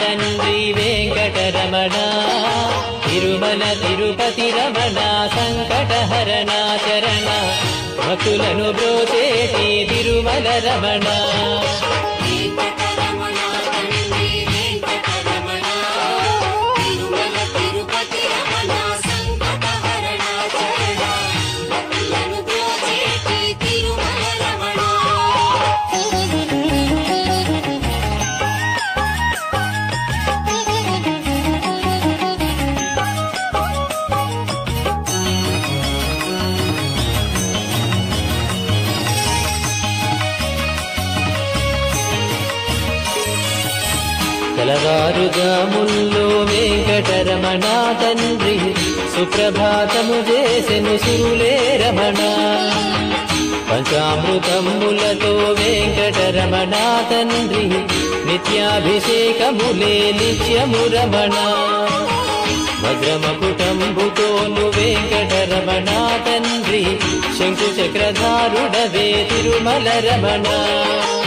తండ్రి వెంకటరమణ తిరుమల తిరుపతి రమణ సంకటహరణ చరణ భక్తులను బ్రోచేటి తిరుమల రమణ వెంకటరమణ తండ్రి వెంకటరమణ తిరుమల తిరుపతి రమణ సంకటహరణ చరణ భక్తులను బ్రోచేటి తిరుమల రమణ కలవారుగాముల్లో వెంకటరమణ తండ్రి సుప్రభాతము చేసెను సురులే రమణ పంచామృతములతో వెంకటరమణ తండ్రి నిత్యాభిషేకములే నిత్యము రమణ వజ్రమకుటంబుతోను వెంకటరమణ తండ్రి శంకు చక్రధారుడవే తిరుమల రమణ